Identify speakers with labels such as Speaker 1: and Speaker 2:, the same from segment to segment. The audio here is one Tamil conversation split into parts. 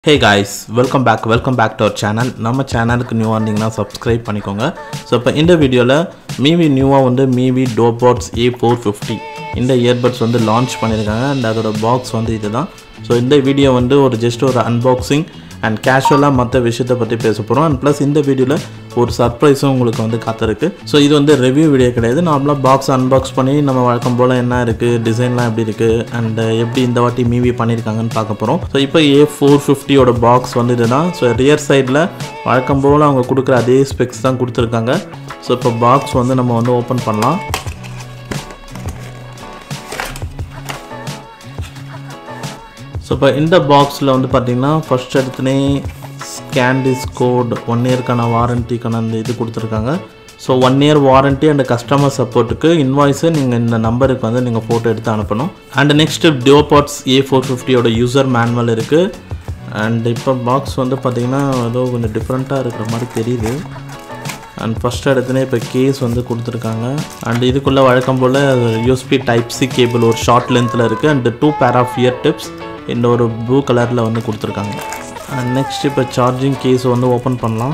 Speaker 1: hey guys welcome back welcome back to our channel நம்ம சேனலுக்கு நியூவாக இருந்தீங்கன்னா சப்ஸ்கிரைப் பண்ணிக்கோங்க ஸோ இப்போ இந்த வீடியோவில் மீவி நியூவாக வந்து Mivi DuoPods A four fifty இந்த இயர்பட்ஸ் வந்து லான்ச் பண்ணியிருக்காங்க அண்ட் அதோட பாக்ஸ் வந்து இதுதான் ஸோ இந்த வீடியோ வந்து ஒரு ஜஸ்ட் ஒரு அன்பாக்சிங் அண்ட் கேஷுவலாக மற்ற விஷயத்தை பற்றி பேச போகிறோம் அண்ட் ப்ளஸ் இந்த வீடியோவில் ஒரு சர்ப்ரைஸும் உங்களுக்கு வந்து காத்திருக்கு ஸோ இது வந்து ரிவ்யூ வீடியோ கிடையாது நார்மலாக பாக்ஸ் அன்பாக்ஸ் பண்ணி நம்ம வழக்கம் போல் என்ன இருக்குது டிசைன்லாம் எப்படி இருக்குது அண்ட் எப்படி இந்த வாட்டி மீவி பண்ணியிருக்காங்கன்னு பார்க்க போகிறோம் ஸோ இப்போ ஏ ஃபோர் ஃபிஃப்டியோட பாக்ஸ் வந்து இதுதான் ஸோ ரியர் சைடில் வழக்கம் போல் அவங்க கொடுக்குற அதே ஸ்பெக்ஸ் தான் கொடுத்துருக்காங்க ஸோ இப்போ பாக்ஸ் வந்து நம்ம வந்து ஓப்பன் பண்ணலாம் ஸோ இப்போ இந்த பாக்ஸில் வந்து பார்த்தீங்கன்னா ஃபர்ஸ்ட் எடுத்துனே ஸ்கேண்டிஸ் கோட் ஒன் இயர்க்கான வாரண்டிக்கான அந்த இது கொடுத்துருக்காங்க so one year warranty and customer சப்போர்ட்டுக்கு இன்வாய்ஸை நீங்கள் இந்த நம்பருக்கு வந்து நீங்கள் ஃபோட்டோ எடுத்து அனுப்பணும் and next DuoPods A four ஃபிஃப்டியோட யூசர் மேனுவல் இருக்குது அண்ட் இப்போ பாக்ஸ் வந்து பார்த்தீங்கன்னா ஏதோ கொஞ்சம் டிஃப்ரெண்ட்டாக இருக்கிற மாதிரி தெரியுது அண்ட் ஃபஸ்ட் எடுத்துனே இப்போ கேஸ் வந்து கொடுத்துருக்காங்க அண்ட் இதுக்குள்ளே வழக்கம் போல் யூஎஸ்பி டைப் சி கேபிள் ஒரு ஷார்ட் லென்த்தில் இருக்குது and two pair of ear tips இந்த ஒரு ப்ளூ கலரில் வந்து கொடுத்துருக்காங்க அண்ட் நெக்ஸ்ட் இப்போ சார்ஜிங் கேஸ் வந்து ஓப்பன் பண்ணலாம்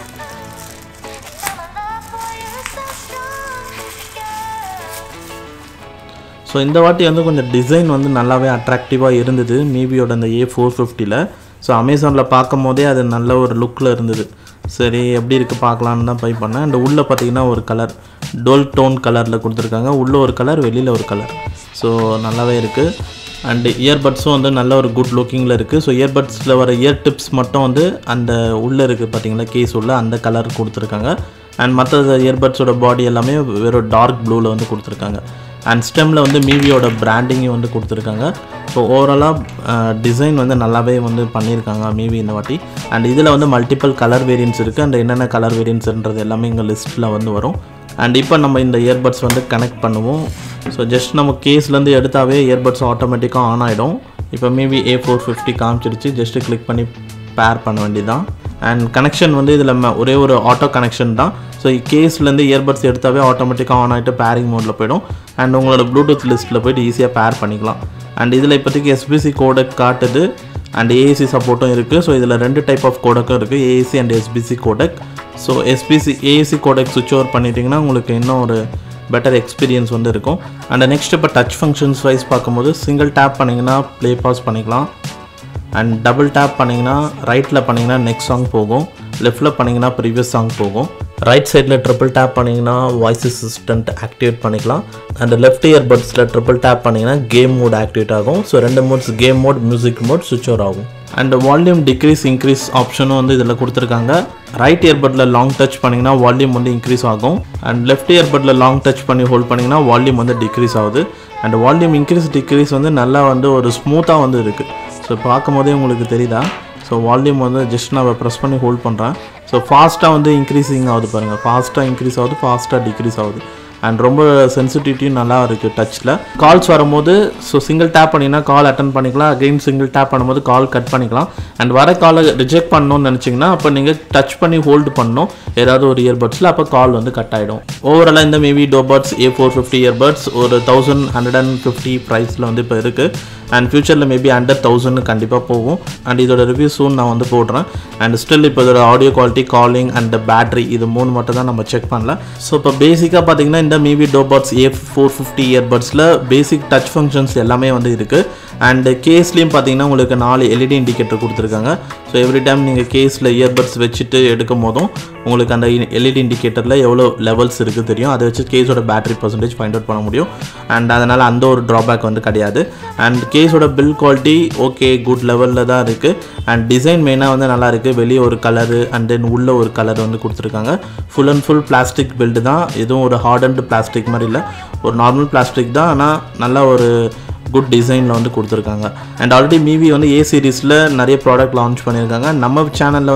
Speaker 1: ஸோ இந்த வாட்டி வந்து கொஞ்சம் டிசைன் வந்து நல்லாவே அட்ராக்டிவாக இருந்தது மீவியோட அந்த ஏ ஃபோர் ஃபிஃப்டியில் ஸோ அமேசானில் பார்க்கும் போதே அது நல்ல ஒரு லுக்கில் இருந்தது சரி எப்படி இருக்குது பார்க்கலான்னு தான் பை பண்ணேன் அண்ட் உள்ளே பார்த்தீங்கன்னா ஒரு கலர் டோல் டோன் கலரில் கொடுத்துருக்காங்க உள்ளே ஒரு கலர் வெளியில் ஒரு கலர் ஸோ நல்லாவே இருக்குது அண்டு இயர்பட்ஸும் வந்து நல்ல ஒரு குட் லுக்கிங்கில் இருக்குது ஸோ இயர்பட்ஸில் வர இயர் டிப்ஸ் மட்டும் வந்து அந்த உள்ளே இருக்குது பார்த்தீங்களா கேஸ் உள்ள அந்த கலர் கொடுத்துருக்காங்க அண்ட் மற்ற இயர்பட்ஸோட பாடி எல்லாமே வெறும் டார்க் ப்ளூவில் வந்து கொடுத்துருக்காங்க அண்ட் ஸ்டெம்மில் வந்து மீவியோட பிராண்டிங்கும் வந்து கொடுத்துருக்காங்க ஸோ ஓவராலாக டிசைன் வந்து நல்லாவே வந்து பண்ணியிருக்காங்க மீவி இந்த வாட்டி அண்ட் இதில் வந்து மல்டிபிள் கலர் வேரியன்ஸ் இருக்குது அண்ட் என்னென்ன கலர் வேரியன்ஸ்ன்றது எல்லாமே இங்கே லிஸ்ட்டில் வந்து வரும் அண்ட் இப்போ நம்ம இந்த இயர்பட்ஸ் வந்து கனெக்ட் பண்ணுவோம் ஸோ ஜஸ்ட் நம்ம கேஸ்லேருந்து எடுத்தாவே இயர்பட்ஸ் ஆட்டோமேட்டிக்காக ஆன் ஆகிடும் இப்போ மேபி ஏ ஃபோர் ஃபிஃப்டி காமிச்சிருச்சு ஜஸ்ட்டு கிளிக் பண்ணி பேர் பண்ண வேண்டியதான் அண்ட் கனெக்ஷன் வந்து இதில் ஒரே ஒரு ஆட்டோ கனெக்ஷன் தான் ஸோ கேஸ்லேருந்து இயர்பட்ஸ் எடுத்தாவே ஆட்டோமேட்டிக்காக ஆன் ஆகிட்டு பேரிங் மோடில் போயிடும் அண்ட் உங்களோட ப்ளூடூத் லிஸ்ட்டில் போய்ட்டு ஈஸியாக பேர் பண்ணிக்கலாம் அண்ட் இதில் இப்போதைக்கு எஸ்பிசி கோடக் காட்டுது அண்ட் ஏஏசி சப்போர்ட்டும் இருக்குது ஸோ இதில் ரெண்டு டைப் ஆஃப் கோடக்கும் இருக்குது AAC and SBC codec so SBC AAC codec சுவிட்ச் ஓவர் பண்ணிட்டீங்கன்னா உங்களுக்கு இன்னும் ஒரு பெட்டர் எக்ஸ்பீரியன்ஸ் வந்து இருக்கும் அண்ட் நெக்ஸ்ட் இப்போ டச் ஃபங்க்ஷன்ஸ் வைஸ் பார்க்கும்போது சிங்கிள் டேப் பண்ணிங்கன்னா ப்ளே பாஸ் பண்ணிக்கலாம் அண்ட் டபுள் டேப் பண்ணிங்கன்னா ரைட்டில் பண்ணிங்கன்னா நெக்ஸ்ட் சாங் போகும் லெஃப்ட்டில் பண்ணிங்கன்னா ப்ரீவியஸ் சாங் போகும் ரைட் சைடில் ட்ரிபிள் டேப் பண்ணிங்கன்னா வாய்ஸ் அசிஸ்டன்ட் ஆக்டிவேட் பண்ணிக்கலாம் அண்ட் லெஃப்ட் இயர் பட்ஸில் ட்ரிபிள் டேப் பண்ணிங்கன்னா கேம் மோட் ஆக்டிவேட் ஆகும் ஸோ ரெண்டு modes game mode music mode switch over ஆகும் அண்ட் வால்யூம் டிக்ரீஸ் இன்க்ரீஸ் ஆப்ஷனும் வந்து இதில் கொடுத்துருக்காங்க ரைட் இயர்பட்டில் லாங் டச் பண்ணிங்கன்னா வால்யூம் வந்து இன்க்ரீஸ் ஆகும் அண்ட் லெஃப்ட் இயர்பட்டில் லாங் டச் பண்ணி ஹோல்ட் பண்ணிங்கன்னா வால்யூம் வந்து டிக்ரீஸ் ஆகுது அண்ட் வால்யூம் இன்க்ரீஸ் டிக்ரீஸ் வந்து நல்லா வந்து ஒரு ஸ்மூத்தாக வந்து இருக்குது ஸோ பார்க்கும் போதே உங்களுக்கு தெரியுதா ஸோ வால்யூம் வந்து ஜஸ்ட் நான் ப்ரெஸ் பண்ணி ஹோல்ட் பண்ணுறேன் ஸோ ஃபாஸ்ட்டாக வந்து இன்க்ரீஸிங் ஆகுது பாருங்கள் ஃபாஸ்ட்டாக இன்க்ரீஸ் ஆகுது ஃபாஸ்ட்டாக டிக்ரீஸ் ஆகுது அண்ட் ரொம்ப சென்சிட்டிவிட்டியும் நல்லா இருக்குது டச்சில் கால்ஸ் வரும்போது ஸோ சிங்கிள் டேப் பண்ணிங்கன்னா கால் அட்டன் பண்ணிக்கலாம் அகெயின் சிங்கிள் டேப் பண்ணும்போது கால் கட் பண்ணிக்கலாம் அண்ட் வர காலை ரிஜெக்ட் பண்ணணும்னு நினச்சிங்கன்னா அப்போ நீங்கள் டச் பண்ணி ஹோல்டு பண்ணணும் ஏதாவது ஒரு இயர்பட்ஸில் அப்போ கால் வந்து கட் ஆகிடும் ஓவராலாக இந்த Mivi DuoPods A four fifty earbuds ஒரு தௌசண்ட் ஹண்ட்ரட் அண்ட் ஃபிஃப்டி ப்ரைஸில் வந்து இப்போ இருக்குது அண்ட் ஃபியூச்சரில் மேபி அண்டர் தௌசண்ட் கண்டிப்பாக போகும் அண்ட் இதோட ரிவ்யூ சூன் நான் வந்து போடுறேன் அண்ட் ஸ்டில் இப்போ இதோட audio quality calling and battery இது மூணு மட்டும் தான் நம்ம செக் பண்ணல ஸோ இப்போ பேசிக்காக பார்த்தீங்கன்னா இந்த Mivi DuoPods A four fifty இயர்பட்ஸில் பேசிக் டச் ஃபங்க்ஷன்ஸ் எல்லாமே வந்து இருக்குது அண்ட் கேஸ்லேயும் பார்த்தீங்கன்னா உங்களுக்கு நாலு எல்இடி இண்டிகேட்டர் கொடுத்துருக்காங்க ஸோ எவ்ரி டைம் நீங்கள் கேஸில் இயர்பட்ஸ் வச்சுட்டு எடுக்கும் போதும் உங்களுக்கு அந்த எல்இடி இண்டிகேட்டரில் எவ்வளோ லெவல்ஸ் இருக்குது தெரியும் அதை வச்சு கேஸோட பேட்டரி பர்சன்டேஜ் ஃபைண்ட் அவுட் பண்ண முடியும் அண்ட் அதனால் அந்த ஒரு ட்ராபேக் வந்து கிடையாது அண்ட் கேஸோட பில் குவாலிட்டி ஓகே குட் லெவலில் தான் இருக்குது அண்ட் டிசைன் மெயினாக வந்து நல்லா இருக்குது வெளியே ஒரு கலரு அண்ட் தென் உள்ள ஒரு கலர் வந்து கொடுத்துருக்காங்க full and full plastic build தான் எதுவும் ஒரு ஹார்டன்டு பிளாஸ்டிக் மாதிரி இல்லை ஒரு நார்மல் பிளாஸ்டிக் தான் ஆனால் நல்லா ஒரு குட் டிசைனில் வந்து கொடுத்துருக்காங்க அண்ட் ஆல்ரெடி மீவி வந்து ஏ சீரீஸில் நிறைய ப்ராடக்ட் லான்ச் பண்ணியிருக்காங்க நம்ம சேனலில் வந்து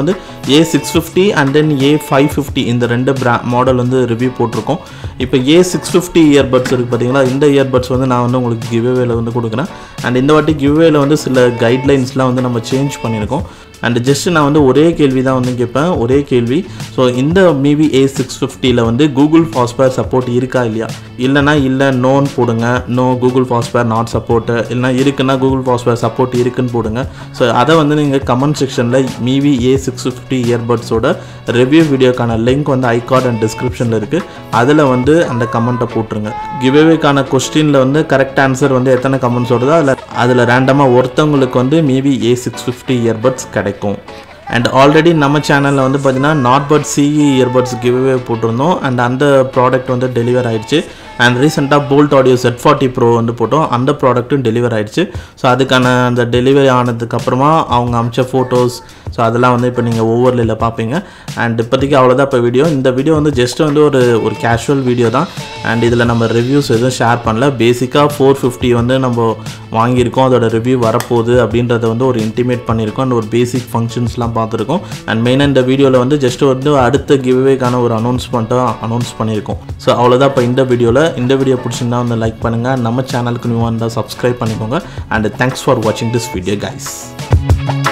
Speaker 1: A six fifty and then A five fifty இந்த ரெண்டு பிரா மாடல் வந்து ரிவ்யூ போட்டிருக்கோம் இப்போ ஏ சிக்ஸ் ஃபிஃப்டி இயர்பட்ஸ் இருக்குது பார்த்தீங்களா இந்த இயர்பட்ஸ் வந்து நான் வந்து உங்களுக்கு கிவ்வேல வந்து கொடுக்குறேன் அண்ட் இந்த வாட்டி கிவ்வேல வந்து சில கைட்லைன்ஸ்லாம் வந்து நம்ம சேஞ்ச் பண்ணியிருக்கோம் அண்ட் ஜஸ்ட் நான் வந்து ஒரே கேள்வி தான் வந்து கேட்பேன் ஒரே கேள்வி ஸோ இந்த மீவி ஏ சிக்ஸ் ஃபிஃப்டியில் வந்து கூகுள் ஃபாஸ்பேர் சப்போர்ட் இருக்கா இல்லையா இல்லைனா இல்லை நோன் போடுங்க no Google Fast Pair not support இல்லைனா இருக்குன்னா கூகுள் ஃபாஸ்பேர் சப்போர்ட் இருக்குன்னு போடுங்க ஸோ அதை வந்து நீங்கள் கமெண்ட் செக்ஷனில் மீவி ஏ சிக்ஸ் ஃபிஃப்டி இயர்பட்ஸோட ரிவ்யூ வீடியோக்கான லிங்க் வந்து ஐகார்ட் அண்ட் டிஸ்கிரிப்ஷனில் இருக்குது அதில் வந்து அந்த கமெண்ட்டை போட்டுருங்க கிவ்வேக்கான கொஸ்டினில் வந்து கரெக்ட் ஆன்சர் வந்து எத்தனை கமெண்ட்ஸ் வருதோ அதில் அதில் ரேண்டமாக ஒருத்தவங்களுக்கு வந்து Mivi A six fifty earbuds கிடைக்கும் அண்ட் ஆல்ரெடி நம்ம சேனலில் வந்து பார்த்தீங்கன்னா நாட் பட் சிஇ இயர்பட்ஸ் கிவ்வே போட்டிருந்தோம் அண்ட் அந்த ப்ராடக்ட் வந்து டெலிவர் ஆயிடுச்சு அண்ட் ரீசெண்டாக Boult audio Z forty pro வந்து போட்டோம் அந்த ப்ராடக்ட்டும் டெலிவர் ஆயிடுச்சு ஸோ அதுக்கான அந்த டெலிவரி ஆனதுக்கப்புறமா அவங்க அமிச்ச ஃபோட்டோஸ் ஸோ அதெல்லாம் வந்து இப்போ நீங்கள் ஓவர்லேயில் பார்ப்பீங்க அண்ட் இப்போதைக்கு அவ்வளோதான் இப்போ வீடியோ இந்த வீடியோ வந்து ஜஸ்ட் வந்து ஒரு ஒரு கேஷுவல் வீடியோ தான் அண்ட் இதில் நம்ம ரிவ்யூஸ் எதுவும் ஷேர் பண்ணல பேசிக்காக ஃபோர் ஃபிஃப்டி வந்து நம்ம வாங்கியிருக்கோம் அதோட ரிவ்யூ வரப்போகுது அப்படின்றத வந்து ஒரு இன்டிமேட் பண்ணியிருக்கோம் அண்ட் ஒரு பேசிக் ஃபங்க்ஷன்ஸ்லாம் பார்த்துருக்கோம் அண்ட் மெயினாக இந்த வீடியோவில் வந்து ஜஸ்ட் வந்து அடுத்த கிவ்வேக்கான ஒரு அனௌன்ஸ்மெண்ட்டாக அனௌன்ஸ் பண்ணியிருக்கோம் ஸோ அவ்வளோதான் இப்போ இந்த வீடியோவில் இந்த வீடியோ பிடிச்சிருந்தா வந்து லைக் பண்ணுங்கள் நம்ம சேனலுக்கு நியூவாக இருந்தால் சப்ஸ்கிரைப் பண்ணிக்கோங்க அண்ட் தேங்க்ஸ் ஃபார் வாட்சிங் திஸ் வீடியோ கைஸ்